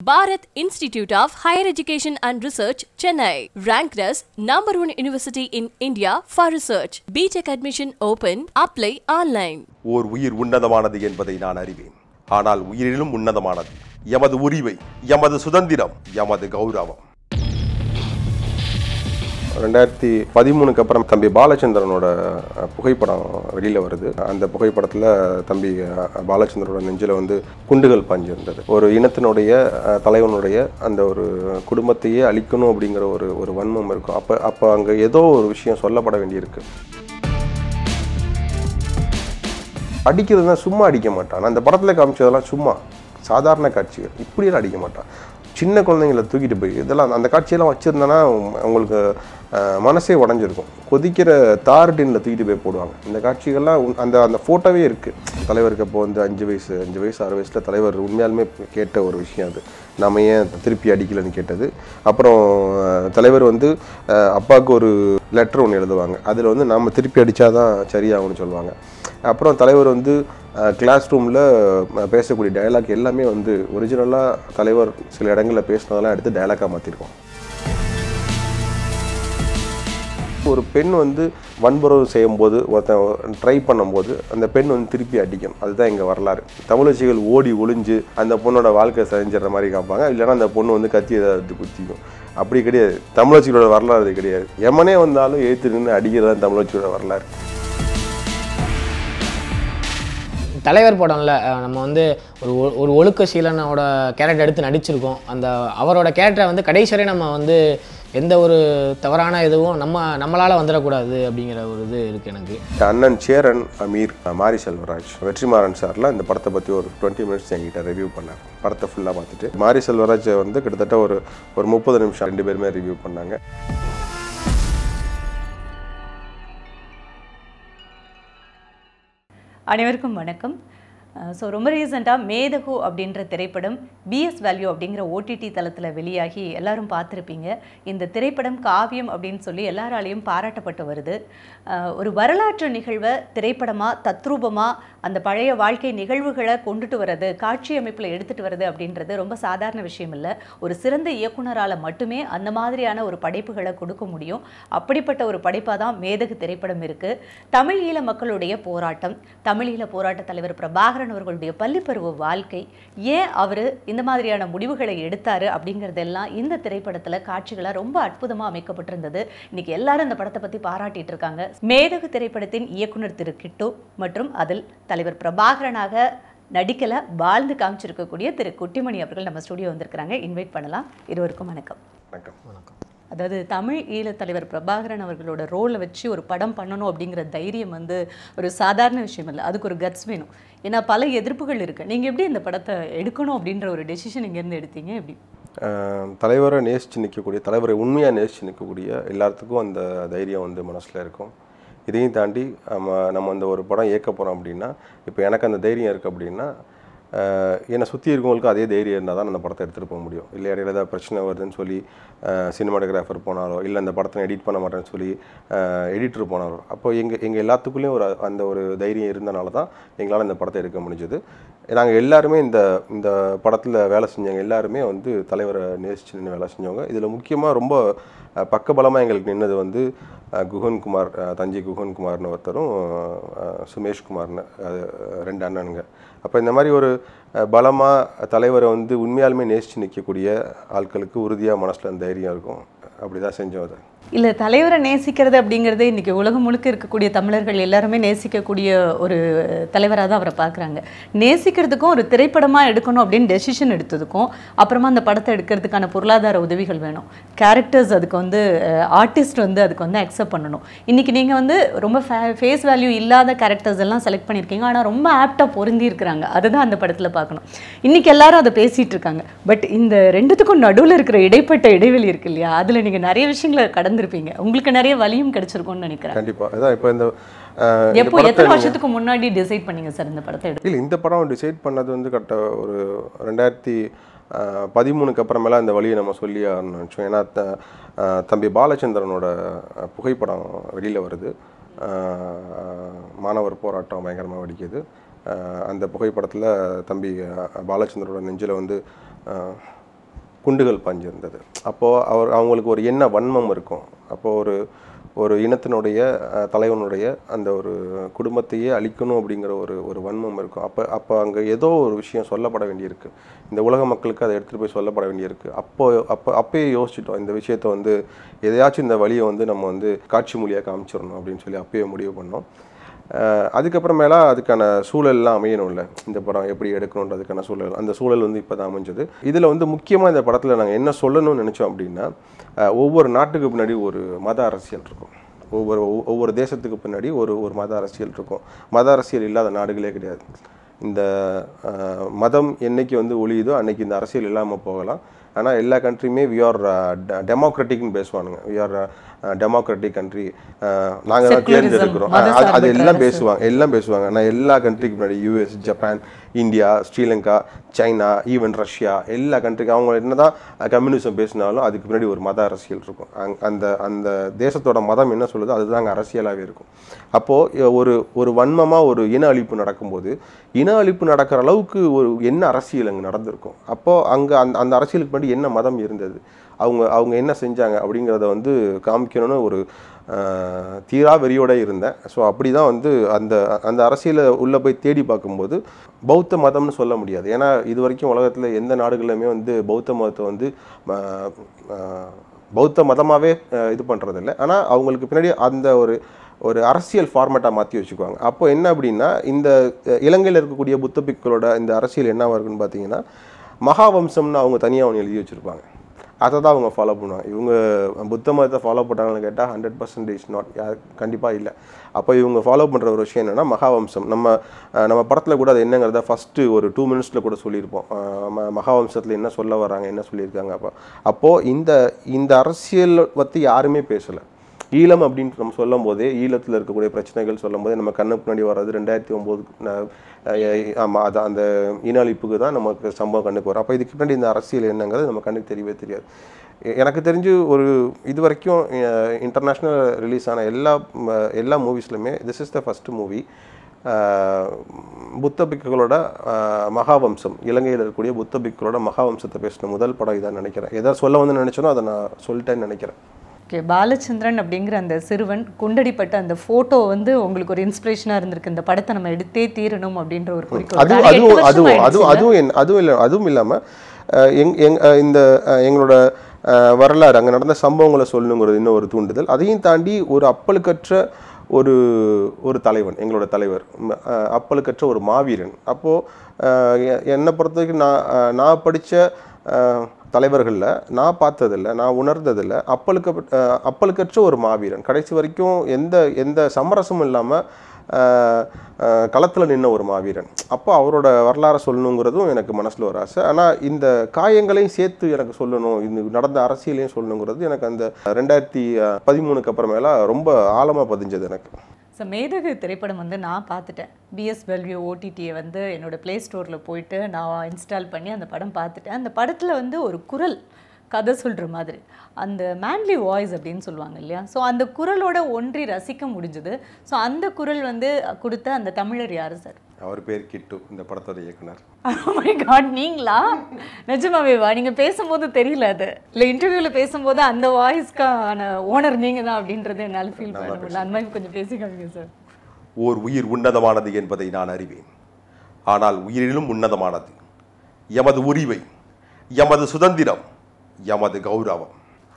Bharat Institute of Higher Education and Research, Chennai, ranked as number one university in India for research. BTech admission open. Apply online. ஓர் உயிர் உன்னதமானது என்பதை நான் அறிவேன் ஆனால் உயிரிலும் உன்னதமானது எமது உரிமை எமது சுதந்திரம் எமது கௌரவம் ரெண்டாயிரத்தி பதிமூணுக்கு அப்புறம் தம்பி பாலச்சந்திரனோட அஹ், புகைப்படம் வெளியில் வருது அந்த புகைப்படத்தில் தம்பி அஹ், பாலச்சந்திரனோட நெஞ்சில் வந்து குண்டுகள் பாஞ்சு இருந்தது ஒரு இனத்தினுடைய அஹ், தலைவனுடைய அந்த ஒரு குடும்பத்தையே அழிக்கணும் அப்படிங்கிற ஒரு ஒரு வன்மம் இருக்கும் அப்போ அப்போ அங்கே ஏதோ ஒரு விஷயம் சொல்லப்பட வேண்டியிருக்கு அடிக்கிறதுனா சும்மா அடிக்க மாட்டான் அந்த படத்தில் காமிச்சதெல்லாம் சும்மா சாதாரண காட்சிகள் இப்படியெல்லாம் அடிக்க மாட்டான் சின்ன குழந்தைங்களை தூக்கிட்டு போய் இதெல்லாம் அந்த காட்சியெல்லாம் வச்சுருந்தேன்னா அவங்களுக்கு அஹ், மனசே உடஞ்சிருக்கும் கொதிக்கிற தார் டின்னில் தூக்கிட்டு போய் போடுவாங்க இந்த காட்சிகள்லாம் உண்- அந்த அந்த ஃபோட்டோவே இருக்குது தலைவருக்கு அப்போ வந்து அஞ்சு வயசு அஞ்சு வயசு ஆறு வயசில் தலைவர் உண்மையாலுமே கேட்ட ஒரு விஷயம் அது நம்ம ஏன் திருப்பி அடிக்கலைன்னு கேட்டது அப்புறம் அஹ், தலைவர் வந்து அஹ், அப்பாவுக்கு ஒரு லெட்டர் ஒன்று எழுதுவாங்க அதில் வந்து நம்ம திருப்பி அடித்தாதான் சரியாகும்னு சொல்லுவாங்க அப்புறம் தலைவர் வந்து கிளாஸ் ரூமில் பேசக்கூடிய டயலாக் எல்லாமே வந்து ஒரிஜினலாக தலைவர் சில இடங்களில் பேசினதெல்லாம் எடுத்து டயலாக்காக மாற்றிருக்கோம் ஒரு பெண் வந்து வன்புறவு செய்யும்போது ஒருத்தன் ட்ரை பண்ணும்போது அந்த பெண் வந்து திருப்பி அடிக்கணும் அதுதான் எங்கள் வரலாறு தமிழச்சிகள் ஓடி ஒளிஞ்சு அந்த பொண்ணோட வாழ்க்கை செஞ்சிடற மாதிரி காப்பாங்க இல்லைன்னா அந்த பொண்ணு வந்து கத்தி ஏதாவது குத்திக்கும் அப்படி கிடையாது தமிழச்சிகளோட வரலாறு அது கிடையாது எமனே வந்தாலும் ஏற்று நின்று அடிக்கிறது தான் தமிழச்சியோட வரலாறு தலைவர் படம்ல அஹ், நம்ம வந்து ஒரு ஒ- ஒரு ஒழுக்க சீலனோட கேரக்டர் எடுத்து நடிச்சிருக்கோம் அந்த அவரோட கேரக்டரை வந்து கடைசி வரை நம்ம வந்து எந்த ஒரு தவறான இதுவும் நம்ம நம்மளால் வந்துடக்கூடாது அப்படிங்கிற ஒரு இது இருக்குது எனக்கு அண்ணன் சேரன் அமீர் மாரி செல்வராஜ் வெற்றிமாறன் சார்லாம் இந்த படத்தை பற்றி ஒரு டுவெண்ட்டி மினிட்ஸ் என்கிட்ட ரிவ்யூ பண்ணாங்க படத்தை ஃபுல்லாக பார்த்துட்டு மாரி செல்வராஜ் வந்து கிட்டத்தட்ட ஒரு ஒரு முப்பது நிமிஷம் ரெண்டு பேருமே ரிவ்யூ பண்ணாங்க அனைவருக்கும் வணக்கம் ஸோ ரொம்ப ரீசெண்டாக மேதகு அப்படின்ற திரைப்படம் பிஎஸ் வேல்யூ அப்படிங்கிற ஓடிடி தளத்தில் வெளியாகி எல்லாரும் பார்த்துருப்பீங்க இந்த திரைப்படம் காவியம் அப்படின்னு சொல்லி எல்லாராலையும் பாராட்டப்பட்டு வருது அஹ், ஒரு வரலாற்று நிகழ்வை திரைப்படமாக தத்ரூபமாக அந்த பழைய வாழ்க்கை நிகழ்வுகளை கொண்டுட்டு வர்றது காட்சி அமைப்பில் எடுத்துகிட்டு வர்றது அப்படின்றது ரொம்ப சாதாரண விஷயம் இல்லை ஒரு சிறந்த இயக்குனரால் மட்டுமே அந்த மாதிரியான ஒரு படைப்புகளை கொடுக்க முடியும் அப்படிப்பட்ட ஒரு படைப்பாக தான் மேதகு திரைப்படம் இருக்குது தமிழ் ஈழ மக்களுடைய போராட்டம் தமிழ் ஈழ போராட்ட தலைவர் பிரபாகரன் அவர்களுடைய பள்ளிப்பருவ வாழ்க்கை ஏன் அவர் இந்த மாதிரியான முடிவுகளை எடுத்தாரு அப்படிங்கிறதெல்லாம் இந்த திரைப்படத்தில் காட்சிகளாக ரொம்ப அற்புதமாக அமைக்கப்பட்டிருந்தது இன்னைக்கு எல்லாரும் இந்த படத்தை பற்றி பாராட்டிட்டு இருக்காங்க மேதகு திரைப்படத்தின் இயக்குனர் திரு கிட்டு மற்றும் அதில் தலைவர் பிரபாகரனாக நடிக்கல வாழ்ந்து காமிச்சிருக்கக்கூடிய திரு குட்டிமணி அவர்கள் நம்ம ஸ்டுடியோ வந்திருக்கிறாங்க இன்வைட் பண்ணலாம் இருவருக்கும் வணக்கம் வணக்கம் அதாவது தமிழ் ஈழத் தலைவர் பிரபாகரன் அவர்களோட ரோலை வச்சு ஒரு படம் பண்ணணும் அப்படிங்கிற தைரியம் வந்து ஒரு சாதாரண விஷயம் இல்லை அதுக்கு ஒரு கட்ஸ் வேணும் ஏன்னா பல எதிர்ப்புகள் இருக்கு நீங்க எப்படி இந்த படத்தை எடுக்கணும் அப்படின்ற ஒரு டெசிஷன் இங்கேருந்து எடுத்தீங்க எப்படி அஹ் தலைவரை நேசித்து நிற்கக்கூடிய தலைவரை உண்மையாக நேசித்து நிற்கக்கூடிய எல்லாத்துக்கும் அந்த தைரியம் வந்து மனசில் இருக்கும் இதையும் தாண்டி நம்ம நம்ம அந்த ஒரு படம் இயக்க போகிறோம் அப்படின்னா இப்போ எனக்கு அந்த தைரியம் இருக்குது அப்படின்னா அஹ் என்னை சுற்றி இருக்கவங்களுக்கும் அதே தைரியம் இருந்தால் தான் அந்த படத்தை எடுத்துகிட்டு போக முடியும் இல்லை இடையில ஏதாவது பிரச்சனை வருதுன்னு சொல்லி சினிமாட்டோகிராஃபர் போனாலோ இல்லை அந்த படத்தை எடிட் பண்ண மாட்டேன்னு சொல்லி எடிட்டர் போனாலோ அப்போ எங்கள் எங்கள் எல்லாத்துக்குள்ளேயும் ஒரு அந்த ஒரு தைரியம் இருந்தனால தான் எங்களால் இந்த படத்தை எடுக்க முடிஞ்சது நாங்கள் எல்லாருமே இந்த இந்த படத்தில் வேலை செஞ்சவங்க எல்லாருமே வந்து தலைவரை நேசிச்சு நின்று வேலை செஞ்சவங்க இதில் முக்கியமாக ரொம்ப அஹ், பக்கபலமாக எங்களுக்கு நின்னது வந்து அஹ், குகன்குமார் அஹ், தஞ்சை குகன்குமார்னு ஒருத்தரும் அஹ், சுமேஷ் குமார்னு அது ரெண்டு அண்ணனுங்க அப்போ இந்த மாதிரி ஒரு பலமாக தலைவரை வந்து உண்மையாலுமே நேசித்து நிற்கக்கூடிய ஆட்களுக்கு உறுதியாக மனசில் அந்த தைரியம் இருக்கும் அப்படி தான் செஞ்சோம் அதை இல்ல தலைவரை நேசிக்கிறது அப்படிங்கிறதே இன்னைக்கு உலகம் முழுக்க இருக்கக்கூடிய தமிழர்கள் எல்லாருமே நேசிக்கக்கூடிய ஒரு தலைவராக தான் அவரை பார்க்குறாங்க நேசிக்கிறதுக்கும் ஒரு திரைப்படமாக எடுக்கணும் அப்படின்னு டெசிஷன் எடுத்ததுக்கும் அப்புறமா அந்த படத்தை எடுக்கிறதுக்கான பொருளாதார உதவிகள் வேணும் கேரக்டர்ஸ் அதுக்கு வந்து ஆர்டிஸ்ட் வந்து அதுக்கு வந்து அக்செப்ட் பண்ணணும் இன்னைக்கு நீங்கள் வந்து ரொம்ப ஃபேஸ் வேல்யூ இல்லாத கேரக்டர்ஸ் எல்லாம் செலக்ட் பண்ணியிருக்கீங்க ஆனால் ரொம்ப ஆப்டாக பொருந்தி இருக்கிறாங்க அதுதான் அந்த படத்தில் பார்க்கணும் இன்னைக்கு எல்லாரும் அதை பேசிட்டு இருக்காங்க பட் இந்த ரெண்டுத்துக்கும் நடுவில் இருக்கிற இடைப்பட்ட இடைவெளி இருக்கு இல்லையா அதில் நீங்கள் நிறைய விஷயங்களை கடந்திருப்பீங்க உங்களுக்கு நிறைய வழியும் கிடைச்சிருக்கும்னு நினைக்கிறேன் கண்டிப்பாக அதான் இப்போ இந்த அஹ், இந்த எப்போ படத்தை எத்தனை நீங்க- வருஷத்துக்கு முன்னாடி டிசைட் பண்ணீங்க சார் இந்த படத்தை எடுத்து இல்லை இந்த படம் டிசைட் பண்ணது வந்து கரெக்டாக ஒரு ரெண்டாயிரத்தி அஹ், பதிமூணுக்கு அப்புறமேலாம் இந்த வழியை நம்ம சொல்லி நினச்சோம் ஏன்னா த- அஹ், தம்பி பாலச்சந்திரனோட அஹ், புகைப்படம் வெளியில் வருது அஹ், மாணவர் போராட்டம் பயங்கரமாக வெடிக்குது அஹ், அந்த புகைப்படத்தில் தம்பி அஹ், பாலச்சந்திரனோட நெஞ்சில் வந்து அஹ், குண்டுகள் பாஞ்சிருந்தது அப்போது அவர் அவங்களுக்கு ஒரு என்ன வன்மம் இருக்கும் அப்போது ஒரு ஒரு இனத்தினுடைய அஹ், தலைவனுடைய அந்த ஒரு குடும்பத்தையே அழிக்கணும் அப்படிங்கிற ஒரு ஒரு வன்மம் இருக்கும் அப்போ அப்போ அங்கே ஏதோ ஒரு விஷயம் சொல்லப்பட வேண்டியிருக்கு இந்த உலக மக்களுக்கு அதை எடுத்துகிட்டு போய் சொல்லப்பட வேண்டியிருக்கு அப்போ அப்போ அப்பயே யோசிச்சிட்டோம் இந்த விஷயத்தை வந்து எதையாச்சும் இந்த வழியை வந்து நம்ம வந்து காட்சி மொழியாக காமிச்சிடணும் அப்படின்னு சொல்லி அப்பயே முடிவு பண்ணோம் அஹ் அதுக்கப்புறமேலா அதுக்கான சூழல்லாம் அமையணும்ல இந்த படம் எப்படி எடுக்கணுன்றதுக்கான சூழல் அந்த சூழல் வந்து இப்போ தான் அமைஞ்சது இதில் வந்து முக்கியமாக இந்த படத்தில் நாங்கள் என்ன சொல்லணும்னு நினச்சோம் அப்படின்னா அஹ் ஒவ்வொரு நாட்டுக்கு பின்னாடி ஒரு மத அரசியல் இருக்கும் ஒவ்வொரு ஒவ்வொரு- ஒவ்வொரு தேசத்துக்கு பின்னாடி ஒரு ஒரு மத அரசியல் இருக்கும் மத அரசியல் இல்லாத நாடுகளே கிடையாது இந்த அஹ், மதம் என்னைக்கு வந்து ஒழியுதோ அன்னைக்கு இந்த அரசியல் இல்லாமல் போகலாம் ஆனால் எல்லா கண்ட்ரியுமே வி ஆர் டெமோக்ராட்டிக்னு பேசுவானுங்க வி ஆர் டெமோக்ராட்டிக் கண்ட்ரி நாங்கள் தான் Secularism, தேர்ந்தெடுக்கிறோம் மத அஹ், அது- அது சார்பற்ற எல்லாம் அரசு. பேசுவாங்க எல்லாம் பேசுவாங்க ஆனால் எல்லா கண்ட்ரிக்கு முன்னாடி US Japan India Sri Lanka China even Russia எல்லா கண்ட்ரிக்கும் அவங்க என்னதான் கம்யூனிசம் பேசினாலும் அதுக்கு பின்னாடி ஒரு மத அரசியல் இருக்கும் அங்- அந்த அந்த தேசத்தோட மதம் என்ன சொல்லுதோ அதுதான் அங்கே அரசியலாகவே இருக்கும் அப்போது ஒரு ஒரு வன்மமாக ஒரு இன அழிப்பு நடக்கும்போது இன அழிப்பு நடக்கிற அளவுக்கு ஒரு என்ன அரசியல் அங்கே நடந்திருக்கும் அப்போது அங்கே அந்த அந்த அரசியலுக்கு முன்னாடி என்ன மதம் இருந்தது அவங்க அவங்க என்ன செஞ்சாங்க அப்படிங்கிறத வந்து காமிக்கணும்னு ஒரு ஆஹ், தீரா வெறியோட இருந்தேன் ஸோ அப்படி தான் வந்து அந்த அந்த அரசியலை உள்ளே போய் தேடி பார்க்கும்போது பௌத்த மதம்னு சொல்ல முடியாது ஏன்னா இது வரைக்கும் உலகத்தில் எந்த நாடுகளிலுமே வந்து பௌத்த மதத்தை வந்து ஆஹ், ஆஹ், பௌத்த மதமாகவே இது பண்ணுறதில்ல ஆனால் அவங்களுக்கு பின்னாடி அந்த ஒரு ஒரு அரசியல் ஃபார்மேட்டாக மாற்றி வச்சுக்குவாங்க அப்போ என்ன அப்படின்னா இந்த அஹ், இலங்கையில் இருக்கக்கூடிய புத்த பிக்குகளோட இந்த அரசியல் என்னவா இருக்குன்னு பார்த்தீங்கன்னா மகாவம்சம்னு அவங்க தனியாக அவங்க எழுதி வச்சுருப்பாங்க அதை தான் அவங்க ஃபாலோ பண்ணுவாங்க இவங்க புத்த மதத்தை ஃபாலோ பண்ணாங்கன்னு கேட்டால் ஹண்ட்ரட் பர்சன்டேஜ் நாட் யார் கண்டிப்பாக இல்லை அப்போ இவங்க ஃபாலோ பண்ணுற ஒரு விஷயம் என்னென்னா மகாவம்சம் நம்ம அஹ், நம்ம படத்தில் கூட அது என்னங்கிறத ஃபஸ்ட்டு ஒரு டூ மினிட்ஸில் கூட சொல்லியிருப்போம் அஹ், ம மகாவம்சத்தில் என்ன சொல்ல வராங்க என்ன சொல்லியிருக்காங்க அப்போ அப்போது இந்த இந்த அரசியல் பற்றி யாருமே பேசலை ஈழம் அப்படின்னு நம்ம சொல்லும் போதே ஈழத்தில் இருக்கக்கூடிய பிரச்சனைகள் சொல்லும் போதே நம்ம கண்ணுக்கு முன்னாடி வர்றது ரெண்டாயிரத்தி ஒம்பது ஆமாம் அது அந்த இன அழிப்புக்கு தான் நமக்கு சம்பவம் கண்ணுக்கு வரும் அப்போ இதுக்கு முன்னாடி இந்த அரசியல் என்னங்கிறது நம்ம கண்ணுக்கு தெரியவே தெரியாது எ- எனக்கு தெரிஞ்சு ஒரு இது வரைக்கும் இன்டர்நேஷ்னல் ரிலீஸ் ஆன எல்லா ம, எல்லா மூவிஸ்லையுமே this is the first movie புத்த பிக்குகளோட ஆஹ், மகாவம்சம் இலங்கையில் இருக்கக்கூடிய புத்த பிக்குகளோட மகாவம்சத்தை பேசின முதல் படம் இதான் நினைக்கிறேன் எதை சொல்ல வந்து நினைச்சனோ அதை நான் சொல்லிட்டேன்னு நினைக்கிறேன் ஓகே பாலச்சந்திரன் அப்படிங்கிற அந்த சிறுவன் குண்டடிப்பட்ட அந்த ஃபோட்டோ வந்து உங்களுக்கு ஒரு இன்ஸ்பிரேஷனாக இருந்திருக்கு இந்த படத்தை நம்ம எடுத்தே தீரணும் அப்படின்ற ஒரு குறிக்கோள் அது ஆனா எட்டு அதுவும் வருஷம் அதுவும் ஆயிடுச்சு. அதுவும் அதுவும் என்ன- அதுவும் இல்லை அதுவும் இல்லாமல் எங் எங் அஹ் இந்த அஹ் எங்களோட அஹ், வரலாறு அங்கே நடந்த சம்பவங்களை சொல்லணுங்கிறது இன்னும் ஒரு தூண்டுதல் அதையும் தாண்டி ஒரு அப்பழுக்கற்ற ஒரு ஒரு தலைவன் எங்களோட தலைவர் ம- அஹ், அப்பழுக்கற்ற ஒரு மாவீரன் அப்போது என்னை பொறுத்த வரைக்கும் நான் அஹ், நான் படித்த தலைவர்களில் நான் பார்த்ததில்ல நான் உணர்ந்ததில்ல அப்பழுக்க அப்பழுக்கற்ற ஒரு மாவீரன் கடைசி வரைக்கும் எந்த எந்த சமரசமும் இல்லாமல் களத்தில் நின்ன ஒரு மாவீரன் அப்போ அவரோட வரலாறை சொல்லணுங்கிறதும் எனக்கு மனசில் ஒரு ஆசை ஆனால் இந்த காயங்களையும் சேர்த்து எனக்கு சொல்லணும் இந்த நடந்த அரசியலையும் சொல்லணுங்கிறது எனக்கு அந்த ரெண்டாயிரத்தி பதிமூணுக்கு அப்புறமேல ரொம்ப ஆழமாக பதிஞ்சது எனக்கு ஸோ மேதகு திரைப்படம் வந்து நான் பார்த்துட்டேன் பிஎஸ் வெல்வியூ ஓடிடியை வந்து என்னோட ப்ளே ஸ்டோரில் போயிட்டு நான் இன்ஸ்டால் பண்ணி அந்த படம் பார்த்துட்டேன் அந்த படத்தில் வந்து ஒரு குரல் கதை சொல்கிற மாதிரி அந்த மேன்லி வாய்ஸ் அப்படின்னு சொல்லுவாங்க இல்லையா ஸோ அந்த குரலோட ஒன்றி ரசிக்க முடிஞ்சுது ஸோ அந்த குரல் வந்து கொடுத்த அந்த தமிழர் யார் சார் அவர் பேர் கிட்டு இந்த படத்தோட இயக்குனர் மை காட் நீங்களா நிஜமாவேவா நீங்கள் பேசும்போது தெரியல அது இல்லை இன்டர்வியூவில் பேசும்போது அந்த வாய்ஸ்க்கான ஓனர் நீங்கள் தான் அப்படின்றது என்னால் ஃபீல் பண்ண முடியல அந்த மாதிரி கொஞ்சம் பேசிக்காங்க சார் ஓர் உயிர் உன்னதமானது என்பதை நான் அறிவேன் ஆனால் உயிரிலும் உன்னதமானது எமது உரிமை எமது சுதந்திரம் எமது கௌரவம்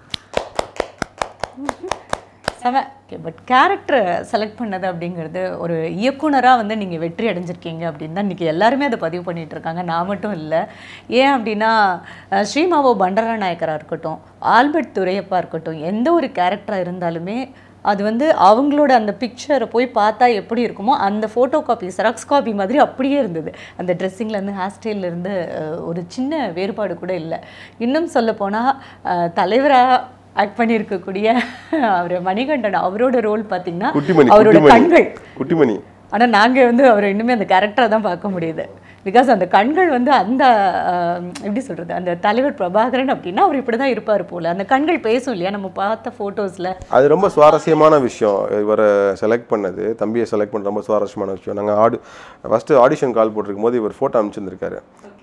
செம ஓகே பட் கேரக்டரை செலக்ட் பண்ணது அப்படிங்கிறது ஒரு இயக்குனராக வந்து நீங்கள் வெற்றி அடைஞ்சிருக்கீங்க அப்படின்னு தான் இன்றைக்கி எல்லாருமே அதை பதிவு பண்ணிட்டு இருக்காங்க நான் மட்டும் இல்லை ஏன் அப்படின்னா அஹ், ஸ்ரீமாவோ பண்டரா நாயக்கராக இருக்கட்டும் ஆல்பர்ட் துரையப்பா இருக்கட்டும் எந்த ஒரு கேரக்டராக இருந்தாலுமே அது வந்து அவங்களோட அந்த பிக்சரை போய் பார்த்தா எப்படி இருக்குமோ அந்த ஃபோட்டோ காப்பி செராக்ஸ் காப்பி மாதிரி அப்படியே இருந்தது அந்த ட்ரெஸ்ஸிங்லேருந்து ஹேர் ஸ்டைல்லேருந்து ஒரு சின்ன வேறுபாடு கூட இல்லை இன்னும் சொல்லப்போனால் தலைவராக ஆக்ட் பண்ணியிருக்கக்கூடிய அவர் மணிகண்டன் அவரோட ரோல் பார்த்தீங்கன்னா குட்டிமணி அவரோட குட்டிமணி கண்கள் குட்டிமணி ஆனால் நாங்கள் வந்து அவரை இன்னுமே அந்த கேரக்டரை தான் பார்க்க முடியுது பிகாஸ் அந்த கண்கள் வந்து அந்த ஆஹ், எப்படி சொல்கிறது அந்த தலைவர் பிரபாகரன் அப்படின்னா அவர் இப்படி தான் இருப்பார் போல் அந்த கண்கள் பேசும் இல்லையா நம்ம பார்த்த ஃபோட்டோஸில் அது ரொம்ப சுவாரஸ்யமான விஷயம் இவரை செலக்ட் பண்ணது தம்பியை செலக்ட் பண்ண ரொம்ப சுவாரஸ்யமான விஷயம் நாங்கள் ஆடு ஃபஸ்ட்டு ஆடிஷன் கால் போட்டிருக்கும் போது இவர் ஃபோட்டோ அனுப்பிச்சிருந்திருக்காரு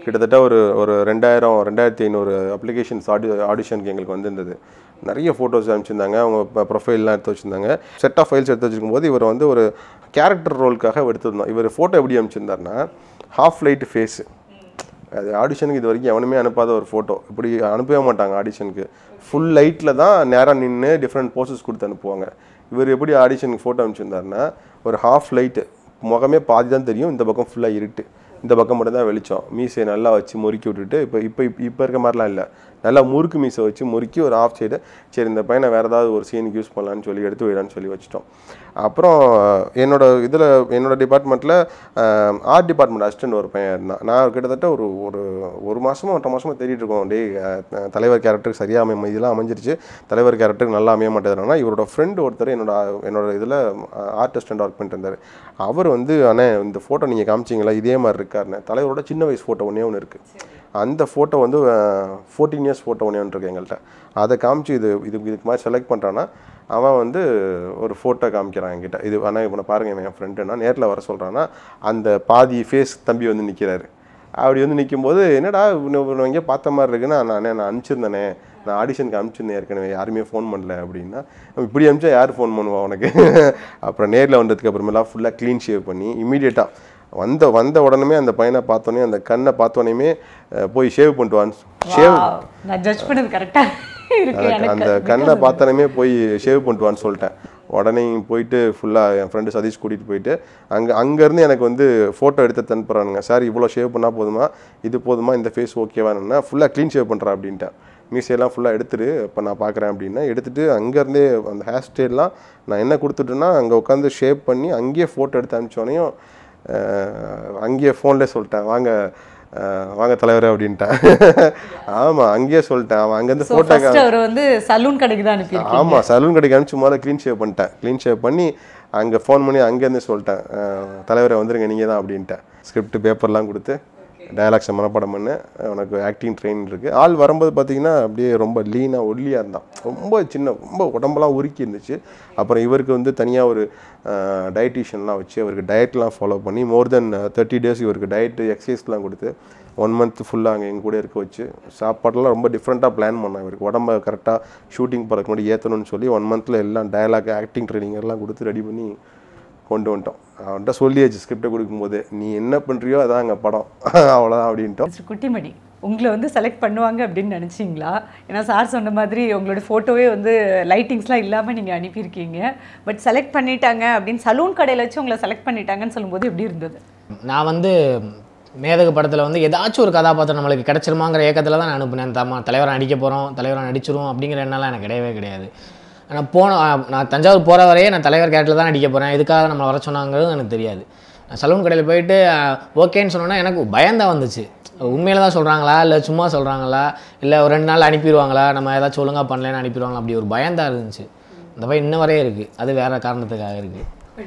கிட்டத்தட்ட ஒரு ஒரு ரெண்டாயிரம் ரெண்டாயிரத்தி ஐநூறு அப்ளிகேஷன்ஸ் ஆடி ஆடிஷனுக்கு எங்களுக்கு வந்திருந்தது நிறைய ஃபோட்டோஸ் அனுப்பிச்சிருந்தாங்க அவங்க ப்ரொஃபைல்லாம் எடுத்து வச்சுருந்தாங்க செட் ஆஃப் ஃபைல்ஸ் எடுத்து வச்சிருக்கும் போது இவர் வந்து ஒரு கேரக்டர் ரோலுக்காக எடுத்திருந்தோம் இவர் ஃபோட்டோ எப்படி அனுப்பிச்சிருந்தாருன்னா ஹாஃப் லைட் ஃபேஸு அது ஆடிஷனுக்கு இது வரைக்கும் எவனுமே அனுப்பாத ஒரு ஃபோட்டோ இப்படி அனுப்பவே மாட்டாங்க ஆடிஷனுக்கு ஃபுல் லைட்டில் தான் நேராக நின்று டிஃப்ரெண்ட் போசஸ் கொடுத்து அனுப்புவாங்க இவர் எப்படி ஆடிஷனுக்கு ஃபோட்டோ அனுப்பிச்சிருந்தாருன்னா ஒரு ஹாஃப் லைட்டு முகமே பாதி தான் தெரியும் இந்த பக்கம் ஃபுல்லாக இருட்டு இந்த பக்கம் மட்டும் தான் வெளிச்சம் மீசையை நல்லா வச்சு முறுக்கி விட்டுட்டு இப்போ இப்போ இப்போ இருக்க மாதிரிலாம் இல்லை நல்லா முறுக்கு மீசை வச்சு முறுக்கி ஒரு ஆஃப் சைடு சரி இந்த பையனை வேறு ஏதாவது ஒரு சீனுக்கு யூஸ் பண்ணலான்னு சொல்லி எடுத்து வைடான்னு சொல்லி வச்சிட்டோம் அப்புறம் என்னோட இதில் என்னோட டிபார்ட்மெண்ட்டில் ஆர்ட் டிபார்ட்மெண்ட் அசிஸ்டன்ட் ஒரு பையன் இருந்தான் நான் கிட்டத்தட்ட ஒரு ஒரு ஒரு மாதமோ ஒன்றரை மாதமாக தேடிட்டு இருக்கோம் டேய் அஹ், தலைவர் கேரக்டருக்கு சரியாக அமைய இதெல்லாம் அமைஞ்சிருச்சு தலைவர் கேரக்டருக்கு நல்லா அமைய மாட்டேதுனா இவரோட ஃப்ரெண்டு ஒருத்தர் என்னோட என்னோட இதில் ஆர்ட் அசிஸ்டன்ட் ஒர்க் பண்ணிட்டு இருந்தார் அவர் வந்து அண்ணே இந்த ஃபோட்டோ நீங்கள் காமிச்சிங்களா இதே மாதிரி இருக்காருண்ணே தலைவரோட சின்ன வயசு ஃபோட்டோ ஒன்றே ஒன்று இருக்குது அந்த ஃபோட்டோ வந்து ஃபோர்டீன் இயர்ஸ் ஃபோட்டோ ஒன்றே ஒன்று இருக்கு எங்கள்கிட்ட அதை காமிச்சு இது இது இதுக்கு மாதிரி செலக்ட் பண்ணுறான்னா அவன் வந்து ஒரு ஃபோட்டோ காமிக்கிறான் என்கிட்ட இது ஆனால் இவனை பாருங்க இவன் என் ஃப்ரெண்டுனா நேரில் வர சொல்கிறான்னா அந்த பாதி ஃபேஸ் தம்பி வந்து நிற்கிறாரு அப்படி வந்து நிக்கும்போது என்னடா இவனை எங்கேயோ பார்த்த மாதிரி இருக்குன்னா நான் நான் அனுப்பிச்சிருந்தேனே நான் ஆடிஷனுக்கு அனுப்பிச்சிருந்தேன் ஏற்கனவே யாருமே ஃபோன் பண்ணல அப்படின்னா இப்படி அனுப்பிச்சா யார் ஃபோன் பண்ணுவா உனக்கு அப்புறம் நேரில் வந்ததுக்கு அப்புறமேலாம் ஃபுல்லாக க்ளீன் ஷேவ் பண்ணி இமீடியட்டாக வந்த வந்த உடனே அந்த பையனை பார்த்தோன்னே அந்த கண்ணை பார்த்தோன்னே போய் ஷேவ் பண்ணிட்டு வான்னு ஷேவ் Wow. நான் ஜட்ஜ் பண்ணது கரெக்டா இருக்கு எனக்கு எனக்கு அந்த கண்ணை பார்த்தனமே போய் ஷேவ் பண்ணிட்டு வான்னு சொல்லிட்டேன் உடனே போயிட்டு ஃபுல்லாக என் ஃப்ரெண்டு சதீஷ் கூட்டிகிட்டு போயிட்டு அங்கே அங்கேருந்து எனக்கு வந்து ஃபோட்டோ எடுத்து அனுப்புறானுங்க சார் இவ்வளோ ஷேவ் பண்ணால் போதுமா இது போதுமா இந்த ஃபேஸ் ஓகேவானா ஃபுல்லாக க்ளீன் ஷேவ் பண்ணுறா அப்படின்ட்டேன் மீசையெல்லாம் ஃபுல்லாக எடுத்துரு இப்போ நான் பார்க்குறேன் அப்படின்னா எடுத்துட்டு அங்கேருந்தே அந்த ஹேர் ஸ்டைல்லாம் நான் என்ன கொடுத்துட்டேன்னா அங்கே உட்காந்து ஷேப் பண்ணி அங்கேயே ஃபோட்டோ எடுத்து அனுப்பிச்சோனையும் அங்கேயே ஃபோன்லேயே சொல்லிட்டேன் வாங்க அஹ், வாங்க தலைவரே அப்படின்ட்டேன் ஆமாம் அங்கேயே சொல்லிட்டேன் அவன் அங்கேருந்து ஸோ ஃபோட்டோ ஃபர்ஸ்ட் அவர் வந்து சலூன் கடைக்கு தான் அனுப்பியிருக்கீங்க ஆமாம் சலூன் கடைக்கு அனுப்பிச்சு முதல்ல க்ளீன் ஷேவ் பண்ணிட்டேன் க்ளீன் ஷேவ் பண்ணி அங்கே ஃபோன் பண்ணி அங்கேருந்து சொல்லிட்டேன் அஹ், தலைவரை வந்துருங்க நீங்கள் தான் அப்படின்ட்டேன் ஸ்கிரிப்ட் பேப்பர்லாம் கொடுத்து டயலாக்ஸை மனப்பாடம் பண்ணு உனக்கு ஆக்டிங் ட்ரெயின் இருக்குது ஆள் வரும்போது பார்த்தீங்கன்னா அப்படியே ரொம்ப லீனாக ஒல்லியாக இருந்தான் ரொம்ப சின்ன ரொம்ப உடம்பெல்லாம் உருக்கி இருந்துச்சு அப்புறம் இவருக்கு வந்து தனியாக ஒரு டயட்டீஷியன்லாம் வச்சு அவருக்கு டயட்லாம் ஃபாலோ பண்ணி மோர் தென் தேர்ட்டி டேஸ் இவருக்கு டயட்டு எக்ஸசைஸ்லாம் கொடுத்து ஒன் மந்த் ஃபுல்லாக அங்கே எங்கள் கூட இருக்க வச்சு சாப்பாடெல்லாம் ரொம்ப டிஃப்ரெண்ட்டாக பிளான் பண்ணேன் இவருக்கு உடம்ப கரெக்டாக ஷூட்டிங் போகிறதுக்கு முன்னாடி ஏற்றணும்னு சொல்லி ஒன் மந்தில் எல்லாம் டயலாக் ஆக்டிங் ட்ரைனிங் எல்லாம் கொடுத்து ரெடி பண்ணி கொண்டு வந்துட்டோம் அவன்கிட்ட சொல்லியாச்சு ஸ்கிரிப்டை கொடுக்கும்போது நீ என்ன பண்ணுறியோ அதான் அங்கே படம் அவ்வளோதான் அப்படின்ட்டோம் மிஸ்டர் குட்டிமணி உங்களை வந்து செலக்ட் பண்ணுவாங்க அப்படின்னு நினச்சிங்களா ஏன்னா சார் சொன்ன மாதிரி உங்களோட ஃபோட்டோவே வந்து லைட்டிங்ஸ்லாம் இல்லாமல் நீங்கள் அனுப்பியிருக்கீங்க பட் செலக்ட் பண்ணிட்டாங்க அப்படின்னு சலூன் கடையில் வச்சு உங்களை செலக்ட் பண்ணிட்டாங்கன்னு சொல்லும்போது எப்படி இருந்தது நான் வந்து மேதகு படத்தில் வந்து ஏதாச்சும் ஒரு கதாபாத்திரம் நம்மளுக்கு கிடச்சிருமாங்கிற ஏக்கத்தில் தான் நான் அனுப்புனேன் தம்மா தலைவரை நடிக்க போகிறோம் தலைவரை நடிச்சிரும் அப்படிங்கிற எண்ணம்லாம் எனக்கு கிடையவே கிடையாது நான் போன நான் தஞ்சாவூர் போகிற வரையே நான் தலைவர் கேரக்டர் தான் நடிக்க போகிறேன் இதுக்காக நம்ம வர சொன்னாங்கிறது எனக்கு தெரியாது நான் சலூன் கடையில் போயிட்டு ஓகேன்னு சொன்னோன்னா எனக்கு பயந்தான் வந்துச்சு உண்மையில தான் சொல்கிறாங்களா இல்லை சும்மா சொல்கிறாங்களா இல்லை ஒரு ரெண்டு நாள் அனுப்பிடுவாங்களா நம்ம ஏதாச்சும் ஒழுங்காக பண்ணலன்னு அனுப்பிடுவாங்களா அப்படி ஒரு பயந்தான் இருந்துச்சு அந்த பயம் இன்ன வரையே இருக்குது அது வேறு காரணத்துக்காக இருக்குது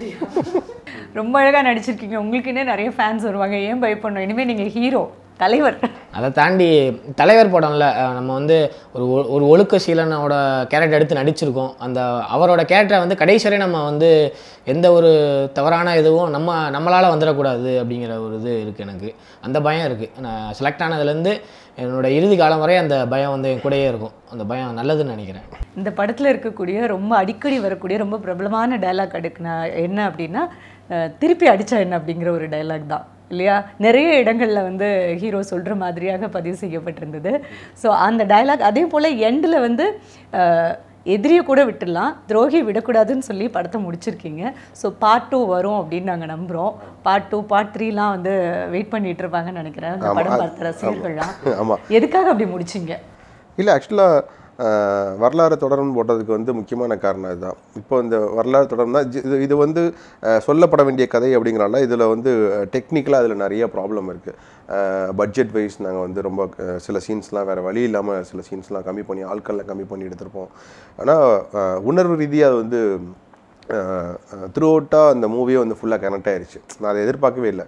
ரொம்ப அழகாக நடிச்சிருக்கீங்க உங்களுக்குன்னே நிறைய ஃபேன்ஸ் வருவாங்க ஏன் பயப்படணும் இனிமேல் நீங்கள் ஹீரோ தலைவர் அதை தாண்டி தலைவர் படம்ல அஹ் நம்ம வந்து ஒரு ஒ- ஒரு ஒழுக்க சீலனோட கேரக்டர் எடுத்து நடிச்சிருக்கோம் அந்த அவரோட கேரக்டரை வந்து கடைசி வரை நம்ம வந்து எந்த ஒரு தவறான இதுவும் நம்ம நம்மளால் வந்துடக்கூடாது அப்படிங்கிற ஒரு இது இருக்குது எனக்கு அந்த பயம் இருக்குது நான் செலக்ட் ஆனதுலேருந்து என்னோட இறுதி காலம் வரை அந்த பயம் வந்து என் கூடயே இருக்கும் அந்த பயம் நல்லதுன்னு நினைக்கிறேன் இந்த படத்தில் இருக்கக்கூடிய ரொம்ப அடிக்கடி வரக்கூடிய ரொம்ப பிரபலமான டயலாக் அடுக்குனா என்ன அப்படின்னா அஹ், திருப்பி அடிச்சா என்ன அப்படிங்கிற ஒரு டயலாக் தான் இல்லையா நிறைய இடங்களில் வந்து ஹீரோ சொல்கிற மாதிரியாக பதிவு செய்யப்பட்டிருந்தது ஸோ அந்த டயலாக் அதே போல் எண்டில் வந்து அஹ், எதிரியை கூட விட்டுடலாம் துரோகி விடக்கூடாதுன்னு சொல்லி படத்தை முடிச்சிருக்கீங்க ஸோ பார்ட் டூ வரும் அப்படின்னு நாங்கள் நம்புகிறோம் பார்ட் டூ பார்ட் த்ரீலாம் வந்து வெயிட் பண்ணிட்டு இருப்பாங்கன்னு நினைக்கிறேன் அந்த ஆமா, படம் அது- பார்த்த ரசிகர்கள்லாம் ஆமாம் எதுக்காக அப்படி முடிச்சிங்க இல்லை ஆக்சுவலாக வரலாறு தொடர்னு போட்டதுக்கு வந்து முக்கியமான காரணம் இதுதான் இப்போ இந்த வரலாறு தொடர்னா இது இது வந்து அஹ், சொல்லப்பட வேண்டிய கதை அப்படிங்கிறனால இதில் வந்து டெக்னிக்கலாக அதில் நிறைய ப்ராப்ளம் இருக்குது பட்ஜெட் வைஸ் நாங்கள் வந்து ரொம்ப அஹ், சில சீன்ஸ்லாம் வேறு வழி இல்லாமல் சில சீன்ஸ்லாம் கம்மி பண்ணி ஆட்கள்லாம் கம்மி பண்ணி எடுத்திருப்போம் ஆனால் உணர்வு ரீதியாக அது வந்து த்ரூ அவுட்டாக அந்த மூவியே வந்து ஃபுல்லாக கனெக்ட் ஆயிருச்சு நான் அதை எதிர்பார்க்கவே இல்லை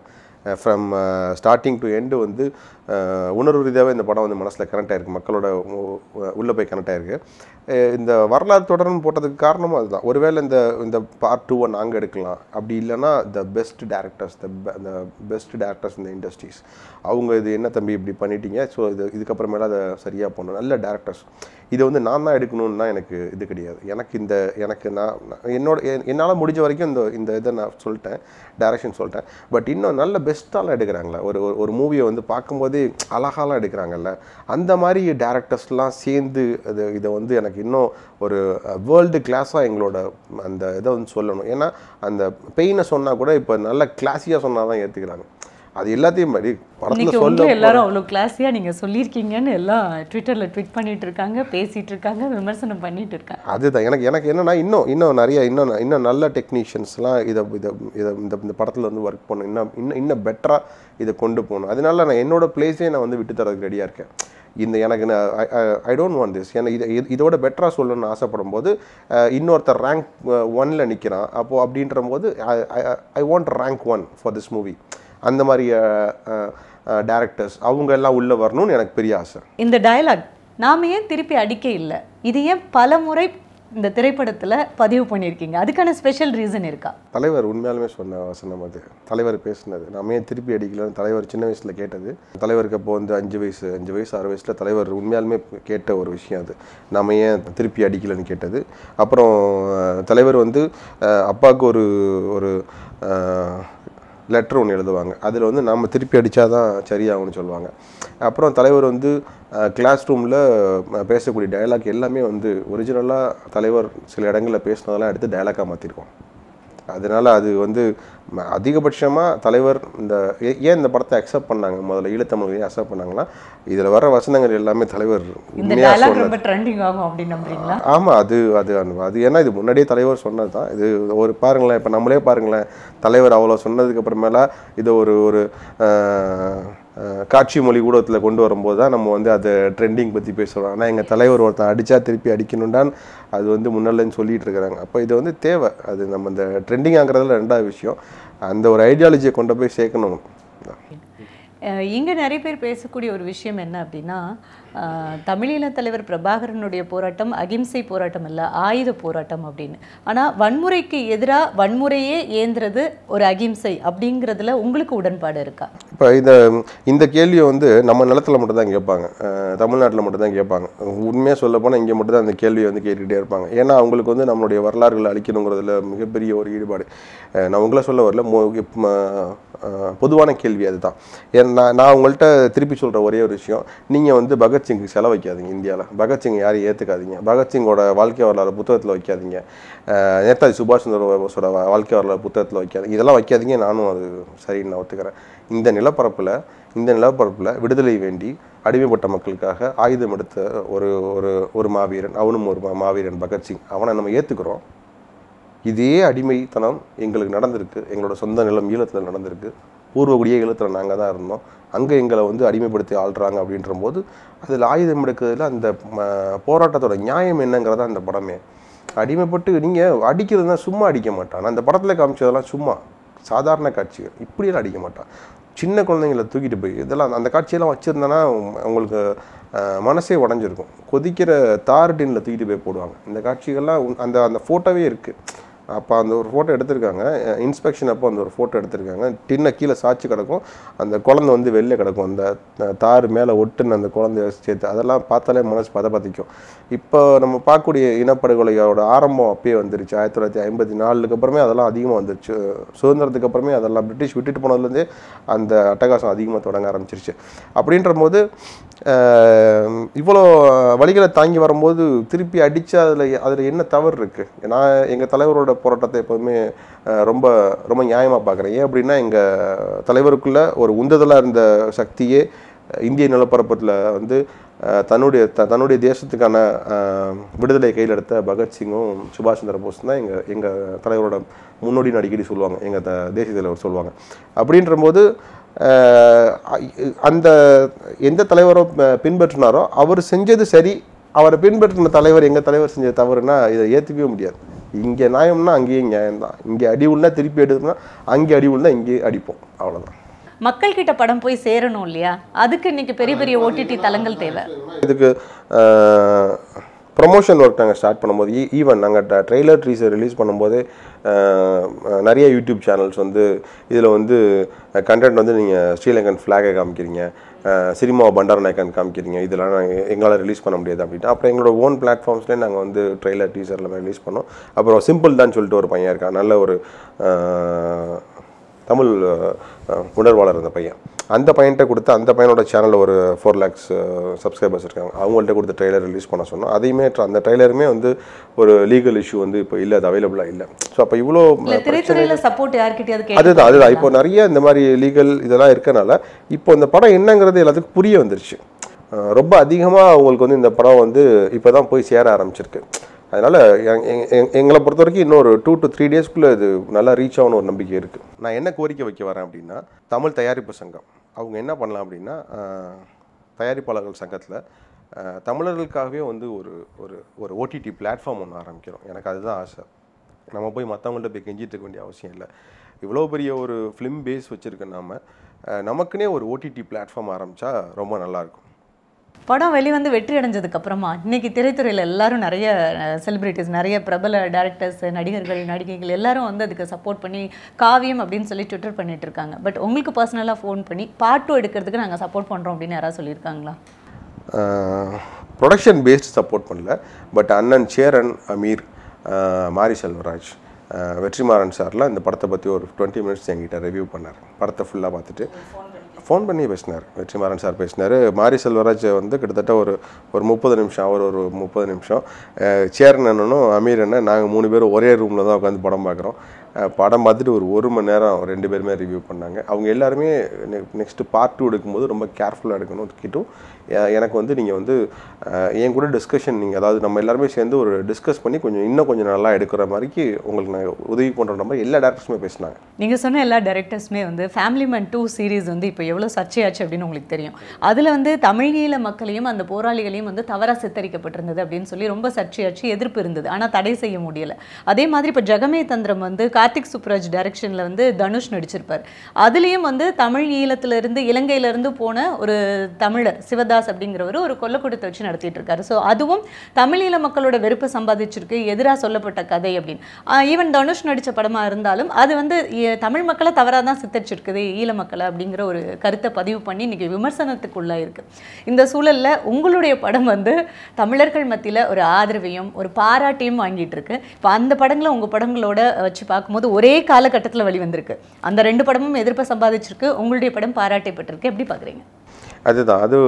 ஃப்ரம் ஸ்டார்டிங் டு எண்டு வந்து அஹ், உணர்வு ரீதியாகவே இந்த படம் வந்து மனசில் கனெக்ட் ஆயிருக்கு மக்களோட உள்ளே போய் கனெக்ட் ஆயிருக்கு அஹ், இந்த வரலாறு தொடர்னு போட்டதுக்கு காரணமும் அதுதான் ஒருவேளை இந்த இந்த பார்ட் டூவை நாங்கள் எடுக்கலாம் அப்படி இல்லைன்னா the best directors the the best directors இந்த இண்டஸ்ட்ரீஸ் அவங்க இது என்ன தம்பி இப்படி பண்ணிட்டீங்க ஸோ இது இதுக்கப்புறமேல அதை சரியாக பண்ணணும் நல்ல டேரக்டர்ஸ் இதை வந்து நான் தான் எடுக்கணும்னா எனக்கு இது கிடையாது எனக்கு இந்த எனக்கு நான் நான் என்னோட என்னால் முடிஞ்ச வரைக்கும் இந்த இந்த இதை நான் சொல்லிட்டேன் டைரக்ஷன் சொல்லிட்டேன் பட் இன்னும் நல்ல பெஸ்ட்டாலாம் எடுக்கிறாங்களே ஒரு ஒரு- ஒரு மூவியை வந்து பார்க்கும்போதே அழகாலாம் எடுக்கிறாங்கல்ல அந்த மாதிரி டேரக்டர்ஸ்லாம் சேர்ந்து அது இதை வந்து எனக்கு இன்னும் ஒரு வேர்ல்டு கிளாஸாக எங்களோட அந்த இதை வந்து சொல்லணும் ஏன்னா அந்த பெயினை சொன்னால் கூட இப்போ நல்ல கிளாஸியாக சொன்னால் தான் ஏற்றுக்கிறாங்க அது எல்லாத்தையும் மாதிரி படத்தில் இன்னைக்கு சொல்ல உங்களை எல்லாரும் அவ்வளோ கிளாஸியாக நீங்க சொல்லியிருக்கீங்கன்னு எல்லாம் ட்விட்டர்ல ட்வீட் பண்ணிட்டு இருக்காங்க பேசிட்டு இருக்காங்க விமர்சனம் பண்ணிட்டு இருக்காங்க அதுதான் எனக்கு எனக்கு என்னன்னா இன்னும் இன்னும் நிறைய இன்னும் ந- இன்னும் நல்ல டெக்னீஷியன்ஸ்லாம் இதை இதை இதை இந்த இந்த படத்தில் வந்து ஒர்க் பண்ணணும் இன்னும் இன்னும் இன்னும் பெட்டராக இதை கொண்டு போகணும் அதனால நான் என்னோட பிளேஸே நான் வந்து விட்டு தரதுக்கு ரெடியாக இருக்கேன் இந்த எனக்கு ஐ டோன்ட் வாண்ட் திஸ் எனக்கு இதை இது- இதோட பெட்டராக சொல்லணும்னு ஆசைப்படும் போது அஹ், இன்னொருத்தர் ரேங்க் ஒன்ல நிற்கிறான் அப்போது அப்படின்ற போது I want rank one for this movie அந்த மாதிரி டேரக்டர்ஸ் அவங்க எல்லாம் உள்ளே வரணும்னு எனக்கு பெரிய ஆசை இந்த டயலாக் நாம ஏன் திருப்பி அடிக்க இல்லை இது ஏன் பல முறை இந்த திரைப்படத்துல பதிவு பண்ணியிருக்கீங்க அதுக்கான ஸ்பெஷல் ரீசன் இருக்கா தலைவர் உண்மையாலுமே சொன்ன வசனம் அது தலைவர் பேசினது நம்ம ஏன் திருப்பி அடிக்கலன்னு தலைவர் சின்ன வயசுல கேட்டது தலைவருக்கு அப்போ வந்து அஞ்சு வயசு அஞ்சு வயசு ஆறு வயசுல தலைவர் உண்மையாலுமே கேட்ட ஒரு விஷயம் அது நம்ம ஏன் திருப்பி அடிக்கலன்னு கேட்டது அப்புறம் அஹ், தலைவர் வந்து அஹ், அப்பாவுக்கு ஒரு ஒரு லெட்டர் ஒன்று எழுதுவாங்க அதில் வந்து நம்ம திருப்பி அடித்தாதான் சரியாகும்னு சொல்லுவாங்க அப்புறம் தலைவர் வந்து கிளாஸ் ரூமில் பேசக்கூடிய டயலாக் எல்லாமே வந்து ஒரிஜினலாக தலைவர் சில இடங்களில் பேசினதெல்லாம் எடுத்து டயலாக்காக மாற்றிருக்கோம் அதனால அது வந்து அதிகபட்சமாக தலைவர் இந்த ஏ- ஏன் இந்த படத்தை அக்செப்ட் பண்ணாங்க முதல்ல ஈழத்தமிழ் ஏன் அக்செப்ட் பண்ணாங்கன்னா இதில் வர வசனங்கள் எல்லாமே தலைவர் இந்த உண்மையாக டயலாக் சொன்னது ரொம்ப ட்ரெண்டிங் ஆகும் அப்படின்னு நம்புறீங்களா ஆமாம் அது அது அந்த- அது ஏன்னா இது முன்னாடியே தலைவர் சொன்னது தான் இது ஒரு பாருங்களேன் இப்போ நம்மளே பாருங்களேன் தலைவர் அவ்வளோ சொன்னதுக்கு அப்புறமேலா இதை ஒரு ஒரு ஆஹ், ஆஹ், காட்சி மொழி ஊடகத்தில் கொண்டு வரும்போது தான் நம்ம வந்து அதை ட்ரெண்டிங் பற்றி பேசுகிறோம் ஆனால் எங்கள் தலைவர் ஒருத்தன் அடித்தா திருப்பி அடிக்கணும்டான் அது வந்து முன்னாலேன்னு சொல்லிட்டு இருக்கிறாங்க அப்போ இது வந்து தேவை அது நம்ம இந்த ட்ரெண்டிங் ஆகிறதுல ரெண்டாவது விஷயம் அந்த ஒரு ஐடியாலஜியை கொண்டு போய் சேர்க்கணும் அஹ் இங்க நிறைய பேர் பேசக்கூடிய ஒரு விஷயம் என்ன அப்படின்னா அஹ் தமிழீழ தலைவர் பிரபாகரனுடைய போராட்டம் அகிம்சை போராட்டம் இல்ல ஆயுத போராட்டம் அப்படின்னு ஆனா வன்முறைக்கு எதிரா வன்முறையே ஏந்துறது ஒரு அகிம்சை அப்படிங்கிறதுல உங்களுக்கு உடன்பாடு இருக்கா இப்போ இந்த இந்த கேள்வியை வந்து நம்ம நிலத்தில் மட்டும் தான் கேட்பாங்க தமிழ்நாட்டில் மட்டும் தான் கேட்பாங்க உண்மையாக சொல்ல போனால் இங்கே மட்டும் தான் அந்த கேள்வியை வந்து கேட்டுக்கிட்டே இருப்பாங்க ஏன்னா அவங்களுக்கு வந்து நம்மளுடைய வரலாறுகளை அழிக்கணுங்கிறதுல மிகப்பெரிய ஒரு ஈடுபாடு அஹ் நான் உங்களை சொல்ல வரல மோ- இப்ப, ம- அஹ் பொதுவான கேள்வி அதுதான் ஏன் நான் நான் உங்கள்கிட்ட திருப்பி சொல்கிற ஒரே ஒரு விஷயம் நீங்கள் வந்து பகத்சிங்க்கு செலவு வைக்காதீங்க இந்தியாவில் பகத்சிங் யாரையும் ஏற்றுக்காதீங்க பகத்சிங்கோட வாழ்க்கை வரலாறு புத்தகத்தில் வைக்காதீங்க அஹ் நேதாஜி சுபாஷ் சந்திர போஸோட வா- வாழ்க்கை வரலாறு புத்தகத்தில் வைக்காதீங்க இதெல்லாம் வைக்காதீங்க நானும் அது சரின்னு நான் ஒத்துக்கிறேன் இந்த நிலப்பரப்பில் இந்த நிலப்பரப்பில் விடுதலை வேண்டி அடிமைப்பட்ட மக்களுக்காக ஆயுதம் எடுத்த ஒரு ஒரு ஒரு மாவீரன் அவனும் ஒரு மா- மாவீரன் பகத்சிங் அவனை நம்ம ஏற்றுக்கிறோம் இதே அடிமைத்தனம் எங்களுக்கு நடந்திருக்கு எங்களோட சொந்த நிலம் ஈழத்தில் நடந்திருக்கு பூர்வகுடிய ஈழத்தில் நாங்கள் தான் இருந்தோம் அங்கே எங்களை வந்து அடிமைப்படுத்தி ஆள்றாங்க அப்படின்ற போது அதில் ஆயுதம் எடுக்கிறதுல அந்த ம- போராட்டத்தோட நியாயம் என்னங்கிறதா அந்த படமே அடிமைப்பட்டு நீங்கள் அடிக்கிறதுனா சும்மா அடிக்க மாட்டான் அந்த படத்தில் காமிச்சதெல்லாம் சும்மா சாதாரண காட்சிகள் இப்படியெல்லாம் அடிக்க மாட்டான் சின்ன குழந்தைங்கள தூக்கிட்டு போய் இதெல்லாம் அந்த காட்சியெல்லாம் வச்சுருந்தேன்னா உங்களுக்கு அஹ், மனசே உடஞ்சிருக்கும் கொதிக்கிற தார் டின்னில் தூக்கிட்டு போய் போடுவாங்க இந்த காட்சிகள்லாம் உன்- அந்த அந்த ஃபோட்டோவே இருக்குது அப்போ அந்த ஒரு ஃபோட்டோ எடுத்திருக்காங்க இன்ஸ்பெக்ஷன் அப்போ அந்த ஒரு ஃபோட்டோ எடுத்திருக்காங்க டின்னை கீழே சாய்ச்சி கிடக்கும் அந்த குழந்தை வந்து வெளில கிடக்கும் அந்த அஹ், தார் மேலே ஒட்டுன்னு அந்த குழந்தைய சேர்த்து அதெல்லாம் பார்த்தாலே மனசு பதப்பத்திக்கும் இப்போ நம்ம பார்க்கக்கூடிய இனப்படுகொலையோட ஆரம்பம் அப்பயே வந்துருச்சு ஆயிரத்தி தொள்ளாயிரத்தி ஐம்பத்தி நாலுக்கு அப்புறமே அதெல்லாம் அதிகமாக வந்துருச்சு சுதந்திரத்துக்கு அப்புறமே அதெல்லாம் பிரிட்டிஷ் விட்டுட்டு போனதுலேருந்தே அந்த அட்டகாசம் அதிகமாக தொடங்க ஆரம்பிச்சிருச்சு அப்படின்ற போது அஹ், இவ்வளோ வழிகளை தாங்கி வரும்போது திருப்பி அடித்து அதில் அதில் என்ன தவறு இருக்குது நான் எங்கள் தலைவரோட போராட்டத்தை எப்போதுமே அஹ், ரொம்ப ரொம்ப நியாயமாக பார்க்குறேன் ஏன் அப்படின்னா எங்கள் தலைவருக்குள்ள ஒரு உந்துதலாக இருந்த சக்தியே அஹ், இந்திய நிலப்பரப்பத்தில் வந்து அஹ், தன்னுடைய த தன்னுடைய தேசத்துக்கான அஹ், விடுதலை கையில் எடுத்த பகத்சிங்கும் சுபாஷ் சந்திர போஸ் தான் எங்கள் எங்கள் தலைவரோட முன்னோடின்னு அடிக்கடி சொல்லுவாங்க எங்கள் த தேசிய தலைவர் சொல்லுவாங்க அப்படின்ற போது அஹ், அ- அந்த எந்த தலைவரோ அஹ், பின்பற்றினாரோ அவர் செஞ்சது சரி அவரை பின்பற்றின தலைவர் எங்கள் தலைவர் செஞ்ச தவறுனா இதை ஏற்றுக்கவே முடியாது இங்கே நியாயம்னா அங்கேயும் நியாயம்தான் இங்கே அடி உள்ள திருப்பி எடுக்கணும்னா அங்கே அடி உள்ள இங்கே அடிப்போம் அவ்வளோதான் மக்கள்கிட்ட படம் போய் சேரணும் இல்லையா அதுக்கு இன்னைக்கு பெரிய பெரிய ஓடிடி தளங்கள் தேவை இதுக்கு ப்ரொமோஷன் ஒர்க் நாங்கள் ஸ்டார்ட் பண்ணும்போது ஈவன் நாங்கள் ட்ரெய்லர் ட்ரீஸை ரிலீஸ் பண்ணும்போதே அஹ், அஹ், நிறைய யூடியூப் சேனல்ஸ் வந்து இதில் வந்து கண்டென்ட் வந்து நீங்கள் ஸ்ரீலங்கன் ஃப்ளாகை காமிக்கிறீங்க அஹ், சினிமா பண்டார நாயக்கன் காமிக்கிறீங்க இதெல்லாம் நாங்கள் எங்களால் ரிலீஸ் பண்ண முடியாது அப்படின்ட்டு அப்புறம் எங்களோட ஓன் பிளாட்ஃபார்ம்ஸ்லேயே நாங்கள் வந்து ட்ரெய்லர் டீசர் எல்லாமே ரிலீஸ் பண்ணோம் அப்புறம் சிம்பிள் தான் சொல்லிட்டு ஒரு பையன் இருக்கான் நல்ல ஒரு அஹ், தமிழ் அஹ், உணர்வாளர் அந்த பையன் அந்த பையன்கிட்ட கொடுத்து அந்த பையனோட சேனலில் ஒரு ஃபோர் லேக்ஸ் சப்ஸ்கிரைபர்ஸ் இருக்காங்க அவங்கள்ட்ட கொடுத்து ட்ரெய்லர் ரிலீஸ் பண்ண சொன்னோம் அதையுமே tra- அந்த ட்ரெய்லருமே வந்து ஒரு லீகல் இஷ்யூ வந்து இப்போ இல்லை அது அவைலபிளாக இல்லை ஸோ அப்போ இவ்வளோ இல்ல திரைத்துறையில சப்போர்ட் யார்கிட்டயாவது கேட்டு அதுதான் அதுதான் இப்போ நிறைய இந்த மாதிரி லீகல் இதெல்லாம் இருக்கனால இப்போ இந்த படம் என்னங்கிறது எல்லாத்துக்கும் புரிய வந்துருச்சு அஹ் ரொம்ப அதிகமாக அவங்களுக்கு வந்து இந்த படம் வந்து இப்போ தான் போய் சேர ஆரம்பிச்சிருக்கு அதனால் எங்களை பொறுத்த வரைக்கும் இன்னொரு டூ டு த்ரீ டேஸ்க்குள்ளே இது நல்லா ரீச் ஆகணும் ஒரு நம்பிக்கை இருக்குது நான் என்ன கோரிக்கை வைக்க வரேன் அப்படின்னா தமிழ் தயாரிப்பு சங்கம் அவங்க என்ன பண்ணலாம் அப்படின்னா அஹ், தயாரிப்பாளர்கள் சங்கத்தில் தமிழர்களுக்காகவே வந்து ஒரு ஒரு ஒரு ஓடிடி பிளாட்ஃபார்ம் ஒன்று ஆரம்பிக்கிறோம் எனக்கு அதுதான் ஆசை நம்ம போய் மற்றவங்கள்ட்ட போய் கெஞ்சிட்டு இருக்க வேண்டிய அவசியம் இல்லை இவ்வளோ பெரிய ஒரு ஃபிலிம் பேஸ் வச்சுருக்க நாம அஹ், நமக்குன்னே ஒரு ஓடிடி பிளாட்ஃபார்ம் ஆரம்பித்தா ரொம்ப நல்லாயிருக்கும் படம் வெளிவந்து வெற்றி அடைஞ்சதுக்கு அப்புறமா இன்னைக்கு திரைத்துறையில எல்லாரும் நிறைய செலிபிரிட்டிஸ் நிறைய பிரபல டேரக்டர்ஸ் நடிகர்கள் நடிகைகள் எல்லாரும் வந்து அதுக்கு சப்போர்ட் பண்ணி காவியம் அப்படின்னு சொல்லி ட்விட்டர் பண்ணிட்டு இருக்காங்க பட் உங்களுக்கு பர்சனலாக ஃபோன் பண்ணி பாட்டு எடுக்கிறதுக்கு நாங்க சப்போர்ட் பண்றோம் அப்படின்னு யாராவது சொல்லியிருக்காங்களா ப்ரொடக்ஷன் பேஸ்ட் சப்போர்ட் பண்ணல பட் அண்ணன் சேரன் அமீர் அஹ், மாரி செல்வராஜ் அஹ், வெற்றிமாறன் சார்லாம் இந்த படத்தை பற்றி ஒரு டுவெண்ட்டி மினிட்ஸ் என்கிட்ட ரிவ்யூ பண்ணார் படத்தை ஃபுல்லாக பார்த்துட்டு ஃபோன் பண்ணி பேசினார் வெற்றிமாறன் சார் பேசினார் மாரி செல்வராஜ் வந்து கிட்டத்தட்ட ஒரு ஒரு முப்பது நிமிஷம் அவர் ஒரு முப்பது நிமிஷம் அஹ், சேரன் அண்ணனும் அமீர் அண்ணன் நாங்கள் மூணு பேரும் ஒரே ரூமில் தான் உட்காந்து படம் பார்க்குறோம் அஹ், படம் பார்த்துட்டு ஒரு ஒரு மணி நேரம் ரெண்டு பேருமே ரிவ்யூ பண்ணாங்க அவங்க எல்லாருமே நெக்ஸ்ட்டு பார்ட் டூ எடுக்கும்போது ரொம்ப கேர்ஃபுல்லாக எடுக்கணும் கிட்டும் எ- எனக்கு வந்து நீங்கள் வந்து அஹ், என் கூட டிஸ்கஷன் நீங்கள் அதாவது நம்ம எல்லாருமே சேர்ந்து ஒரு டிஸ்கஸ் பண்ணி கொஞ்சம் இன்னும் கொஞ்சம் நல்லா எடுக்கிற மாதிரிக்கு உங்களுக்கு நான் உதவி பண்ணுற மாதிரி எல்லா டேரக்டர்ஸுமே பேசினாங்க நீங்க சொன்ன எல்லா டைரக்டர்ஸுமே வந்து ஃபேமிலி மேன் டூ சீரிஸ் வந்து இப்போ எவ்வளோ சர்ச்சையாச்சு அப்படின்னு உங்களுக்கு தெரியும் அதுல வந்து தமிழீழ மக்களையும் அந்த போராளிகளையும் வந்து தவறா சித்தரிக்கப்பட்டிருந்தது அப்படின்னு சொல்லி ரொம்ப சர்ச்சையாச்சு எதிர்ப்பு இருந்தது ஆனா தடை செய்ய முடியல அதே மாதிரி இப்போ ஜெகமே தந்திரம் வந்து கார்த்திக் சுப்ராஜ் டைரக்ஷன்ல வந்து தனுஷ் நடிச்சிருப்பார் அதுலயும் வந்து தமிழ் ஈழத்துல இருந்து இலங்கையில இருந்து போன ஒரு தமிழர் சிவதாஸ் அப்படிங்கிறவர் ஒரு கொல்லக்கூடத்தை வச்சு நடத்திட்டு இருக்காரு ஸோ அதுவும் தமிழீழ மக்களோட வெறுப்பை சம்பாதிச்சிருக்கு எதிராக சொல்லப்பட்ட கதை அப்படின்னு ஈவன் தனுஷ் நடிச்ச படமா இருந்தாலும் அது வந்து இ- தமிழ் மக்களை தவறாக தான் சித்தரிச்சிருக்குது ஈழ மக்களை அப்படிங்கிற ஒரு கருத்தை பதிவு பண்ணி இன்னைக்கு விமர்சனத்துக்குள்ளா இருக்கு இந்த சூழல்ல உங்களுடைய படம் வந்து தமிழர்கள் மத்தியில ஒரு ஆதரவையும் ஒரு பாராட்டையும் வாங்கிட்டு இருக்கு இப்போ அந்த படங்களை உங்க படங்களோட வச்சு பார்க்கும்போது ஒரே காலகட்டத்துல வெளிவந்திருக்கு அந்த ரெண்டு படமும் எதிர்ப்பை சம்பாதிச்சிருக்கு உங்களுடைய படம் பாராட்டை பெற்றிருக்கு எப்படி பாக்குறீங்க அதுதான் அது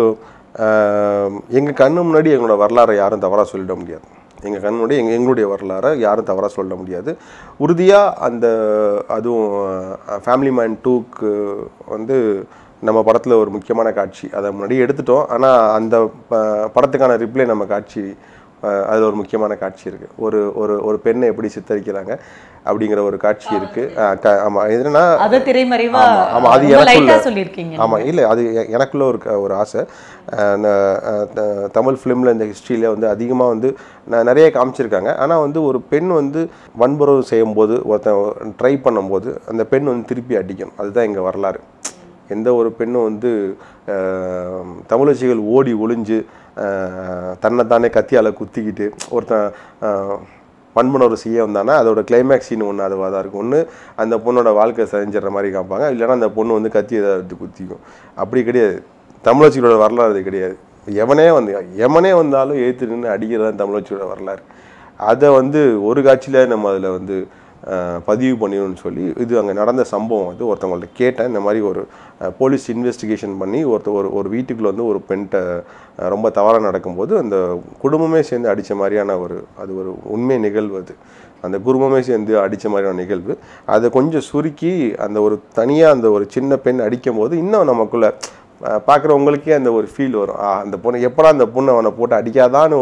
எங்கள் கண்ணு முன்னாடி எங்களோட வரலாறை யாரும் தவறாக சொல்லிட முடியாது எங்கள் கண் முன்னாடி எங்க எங்களுடைய வரலாறை யாரும் தவறாக சொல்ல முடியாது உறுதியாக அந்த அதுவும் ஃபேமிலி மேன் டூக்கு வந்து நம்ம படத்தில் ஒரு முக்கியமான காட்சி அதை முன்னாடி எடுத்துட்டோம் ஆனால் அந்த ப- படத்துக்கான ரிப்ளை நம்ம காட்சி அஹ், அதில் ஒரு முக்கியமான காட்சி இருக்குது ஒரு ஒரு ஒரு பெண்ணை எப்படி சித்தரிக்கிறாங்க அப்படிங்கிற ஒரு காட்சி இருக்குது ஆமாம் எதுனா அதை திரைமறைவா ஆமா, ஆமா, அது ரொம்ப எனக்குள்ள- லைட்டா சொல்லியிருக்கீங்க ஆமாம் இல்லை அது எ- எனக்குள்ள ஒரு க- ஒரு ஆசை அஹ் ந- அஹ் த- தமிழ் ஃபிலிமில் இந்த ஹிஸ்ட்ரியில் வந்து அதிகமாக வந்து ந- நிறைய காமிச்சிருக்காங்க ஆனால் வந்து ஒரு பெண் வந்து வன்புறவு செய்யும்போது ஒருத்தன் ட்ரை பண்ணும்போது அந்த பெண் வந்து திருப்பி அடிக்கணும் அதுதான் எங்கள் வரலாறு எந்த ஒரு பெண்ணும் வந்து அஹ், தமிழச்சிகள் ஓடி ஒளிஞ்சு அஹ், தன்னைத்தானே கத்தியால் குத்திக்கிட்டு ஒருத்தன் அஹ், வன்மனோர் செய்ய வந்தானா அதோட கிளைமேக்ஸ் சீன் ஒன்று அதுவாக தான் இருக்கும் ஒன்று அந்த பொண்ணோட வாழ்க்கை செஞ்சிடற மாதிரி காமிப்பாங்க இல்லைன்னா அந்த பொண்ணு வந்து கத்தி ஏதாவது குத்திக்கும் அப்படி கிடையாது தமிழச்சிகளோட வரலாறு அது கிடையாது எவனே வந்து எவனே வந்தாலும் ஏற்று நின்று அடிக்கிறது தான் தமிழச்சியோட வரலாறு அதை வந்து ஒரு காட்சியில நம்ம அதில் வந்து அஹ், பதிவு பண்ணிடணும்னு சொல்லி இது அங்கே நடந்த சம்பவம் வந்து ஒருத்தவங்கள்ட்ட கேட்டேன் இந்த மாதிரி ஒரு அஹ், போலீஸ் இன்வெஸ்டிகேஷன் பண்ணி ஒருத்த ஒரு ஒரு வீட்டுக்குள்ள வந்து ஒரு பெண்கிட்ட அஹ், ரொம்ப தவறாக நடக்கும்போது அந்த குடும்பமே சேர்ந்து அடித்த மாதிரியான ஒரு அது ஒரு உண்மை நிகழ்வு அது அந்த குடும்பமே சேர்ந்து அடித்த மாதிரியான நிகழ்வு அதை கொஞ்சம் சுருக்கி அந்த ஒரு தனியாக அந்த ஒரு சின்ன பெண் அடிக்கும் போது இன்னும் நமக்குள்ள பார்க்குறவங்களுக்கே அந்த ஒரு ஃபீல் வரும் ஆ, அந்த பொண்ணு எப்படா அந்த பொண்ணு அவனை போட்டு அடிக்காதான்னு ஒரு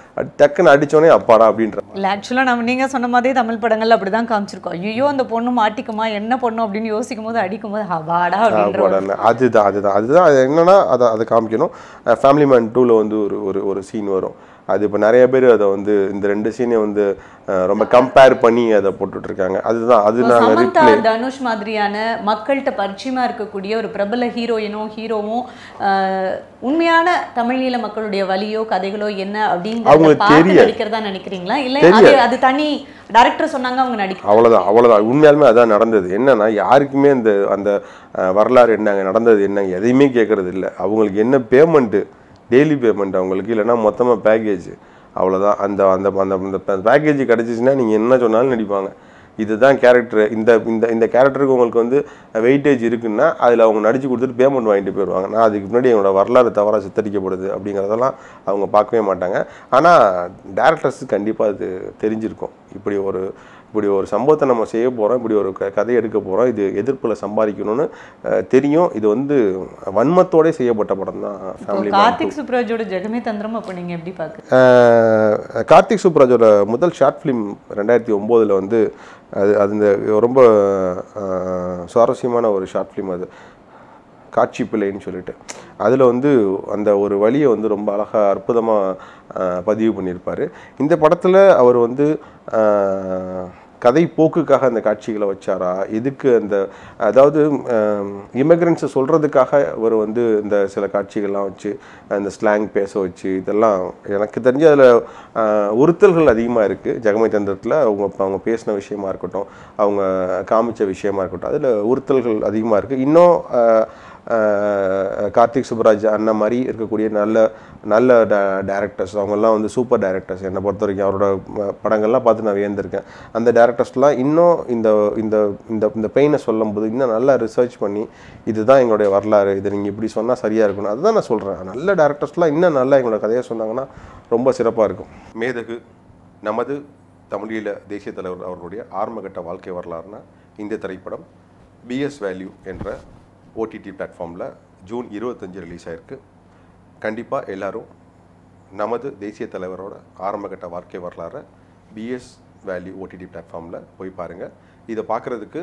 அடி- டக்குன்னு அடிச்சோடனே அப்பாடா அப்படின்ற இல்லை ஆக்சுவலாக நம்ம நீங்கள் சொன்ன மாதிரி தமிழ் படங்கள்ல அப்படி தான் காமிச்சிருக்கோம் ஐயோ அந்த பொண்ணு மாட்டிக்குமா என்ன பொண்ணு அப்படின்னு யோசிக்கும் போது அடிக்கும் போது ஹவாடா அப்படின்ற ஒரு படம் அதுதான் அதுதான் அதுதான் அது என்னன்னா அதை அதை காமிக்கணும் ஃபேமிலி மேன் டூவில் வந்து ஒரு ஒரு ஒரு சீன் வரும் அது இப்போ நிறைய பேர் அதை வந்து இந்த ரெண்டு சீனை வந்து அஹ், ரொம்ப கம்பேர் பண்ணி அதை போட்டுட்டு இருக்காங்க அதுதான் அது நாங்கள் சமந்தா ரிப்ளை தனுஷ் மாதிரியான மக்கள்கிட்ட பரிச்சயமா இருக்கக்கூடிய ஒரு பிரபல ஹீரோயினோ ஹீரோவும் ஆஹ், உண்மையான தமிழீழ மக்களுடைய வலியோ கதைகளோ என்ன அப்படிங்கறத அவங்களுக்கு பார்த்து தெரியாது. நடிக்கிறதா நினைக்கிறீங்களா இல்ல அது அது தனி டைரக்டர் சொன்னாங்க அவங்க நடிக்க அவ்வளோதான் அவ்வளோதான் உண்மையாலுமே அதான் நடந்தது என்னன்னா யாருக்குமே அந்த அந்த அஹ், வரலாறு என்னங்க நடந்தது என்னங்க எதையுமே கேட்கறது இல்லை அவங்களுக்கு என்ன பேமெண்ட்டு டெய்லி பேமெண்ட் அவங்களுக்கு இல்லைன்னா மொத்தமாக பேக்கேஜ் அவ்வளோதான் அந்த அந்த அந்த அந்த பேக்கேஜ் கிடச்சிச்சின்னா நீங்கள் என்ன சொன்னாலும் நடிப்பாங்க இதுதான் கேரக்டர் இந்த இந்த இந்த கேரக்டருக்கு உங்களுக்கு வந்து வெயிட்டேஜ் இருக்குன்னா அதில் அவங்க நடிச்சு கொடுத்துட்டு பேமெண்ட் வாங்கிட்டு போயிடுவாங்க நான் அதுக்கு முன்னாடி என்னோட வரலாறு தவறாக சித்தரிக்கப்படுது அப்படிங்கிறதெல்லாம் அவங்க பார்க்கவே மாட்டாங்க ஆனால் டேரக்டர்ஸ் கண்டிப்பாக அது தெரிஞ்சிருக்கும் இப்படி ஒரு இப்படி ஒரு சம்பவத்தை நம்ம செய்ய போகிறோம் இப்படி ஒரு க கதை எடுக்க போகிறோம் இது எதிர்ப்பில் சம்பாதிக்கணும்னு அஹ், தெரியும் இது வந்து வன்மத்தோடே செய்யப்பட்ட படம் தான் ஃபேமிலி கார்த்திக் சுப்ராஜோட ஜெகமே தந்திரம் அப்ப நீங்க எப்படி பாக்கு அஹ் கார்த்திக் சுப்ராஜோட முதல் ஷார்ட் ஃபிலிம் ரெண்டாயிரத்தி ஒம்போதில் வந்து அது அது இந்த ரொம்ப அஹ், சுவாரஸ்யமான ஒரு ஷார்ட் ஃபிலிம் அது காட்சி பிள்ளைன்னு சொல்லிட்டு அதில் வந்து அந்த ஒரு வழியை வந்து ரொம்ப அழகாக அற்புதமாக பதிவு பண்ணியிருப்பார் இந்த படத்தில் அவர் வந்து அஹ், கதை போக்குக்காக அந்த காட்சிகளை வச்சாரா இதுக்கு அந்த அதாவது இமிக்ரெண்ட்ஸை சொல்கிறதுக்காக அவர் வந்து இந்த சில காட்சிகள்லாம் வச்சு அந்த ஸ்லாங் பேச வச்சு இதெல்லாம் எனக்கு தெரிஞ்சு அதில் உறுத்தல்கள் அதிகமாக இருக்குது ஜெகமை தந்திரத்தில் அவங்க அவங்க பேசின விஷயமா இருக்கட்டும் அவங்க காமிச்ச விஷயமா இருக்கட்டும் அதில் உறுத்தல்கள் அதிகமாக இருக்குது இன்னும் அஹ், அஹ், கார்த்திக் சுப்ராஜ் அண்ணன் மாதிரி இருக்கக்கூடிய நல்ல நல்ல டேரக்டர்ஸ் அவங்கெல்லாம் வந்து சூப்பர் டேரக்டர்ஸ் என்னை பொறுத்த வரைக்கும் அவரோட ம- படங்கள்லாம் பார்த்து நான் வியந்திருக்கேன் அந்த டேரக்டர்ஸ்லாம் இன்னும் இந்த இந்த இந்த இந்த பெயினை சொல்லும்போது இன்னும் நல்லா ரிசர்ச் பண்ணி இதுதான் எங்களுடைய வரலாறு இதை நீங்கள் இப்படி சொன்னால் சரியாக இருக்கணும் அதுதான் நான் சொல்கிறேன் நல்ல டேரக்டர்ஸ்லாம் இன்னும் நல்லா எங்களோட கதையை சொன்னாங்கன்னா ரொம்ப சிறப்பாக இருக்கும் மேதகு நமது தமிழீழ தேசிய தலைவர் அவர்களுடைய ஆரம்பகட்ட வாழ்க்கை வரலாறுனா இந்த திரைப்படம் பிஎஸ் வேல்யூ என்ற ஓடிடி பிளாட்ஃபார்மில் ஜூன் இருபத்தஞ்சு ரிலீஸ் ஆயிருக்கு கண்டிப்பாக எல்லாரும் நமது தேசிய தலைவரோட ஆரம்பகட்ட வாழ்க்கை வரலாறை பிஎஸ் வேல்யூ ஓடிடி பிளாட்ஃபார்மில் போய் பாருங்கள் இதை பார்க்குறதுக்கு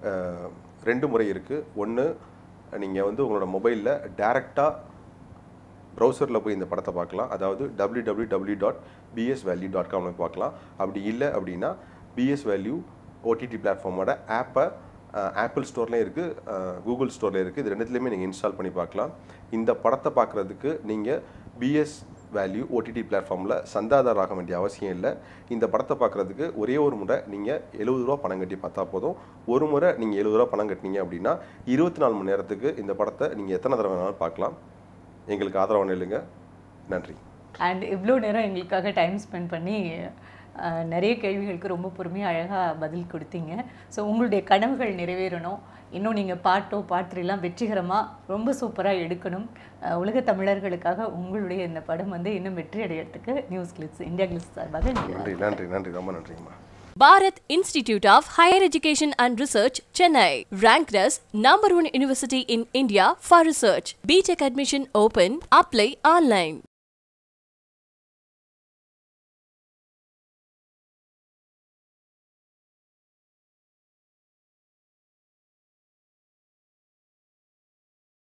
ரெண்டு முறை இருக்குது ஒன்று நீங்கள் வந்து உங்களோட மொபைலில் டேரெக்டாக ப்ரௌசரில் போய் இந்த படத்தை பார்க்கலாம் அதாவது W W W dot BS value dot காமில் பார்க்கலாம் அப்படி இல்லை அப்படின்னா பிஎஸ் வேல்யூ ஓடிடி பிளாட்ஃபார்மோட ஆப்பை ஆப்பிள் ஸ்டோர்லேயும் இருக்குது கூகுள் ஸ்டோர்லேயும் இருக்குது இது ரெண்டுத்துலேயுமே நீங்கள் இன்ஸ்டால் பண்ணி பார்க்கலாம் இந்த படத்தை பார்க்குறதுக்கு நீங்கள் பிஎஸ் வேல்யூ ஓடிடி பிளாட்ஃபார்மில் சந்தாதார் ஆக வேண்டிய அவசியம் இல்லை இந்த படத்தை பார்க்குறதுக்கு ஒரே ஒரு முறை நீங்கள் எழுபது ரூபா பணம் கட்டி பார்த்தா போதும் ஒரு முறை நீங்கள் எழுபது ரூபா பணம் கட்டினீங்க அப்படின்னா இருபத்தி நாலு மணி நேரத்துக்கு இந்த படத்தை நீங்கள் எத்தனை தடவை வேணாலும் பார்க்கலாம் எங்களுக்கு ஆதரவு நில்லுங்க நன்றி அண்ட் இவ்வளோ நேரம் எங்களுக்காக டைம் ஸ்பெண்ட் பண்ணி அஹ், நிறைய கேள்விகளுக்கு ரொம்ப பொறுமையாக அழகாக பதில் கொடுத்தீங்க ஸோ உங்களுடைய கனவுகள் நிறைவேறணும் இன்னும் நீங்கள் பாட்டோ பாத்திரெல்லாம் வெற்றிகரமாக ரொம்ப சூப்பராக எடுக்கணும் அஹ், உலக தமிழர்களுக்காக உங்களுடைய இந்த படம் வந்து இன்னும் வெற்றி அடையிறதுக்கு நியூஸ் கிளிப்ஸ் இந்தியா கிளிப்ஸ் சார்பாக நன்றி. நன்றி நன்றி நன்றி ரொம்ப நன்றிங்கம்மா Bharat Institute of Higher Education and Research, Chennai, ranked as number one university in India for research. BTech admission open. Apply online.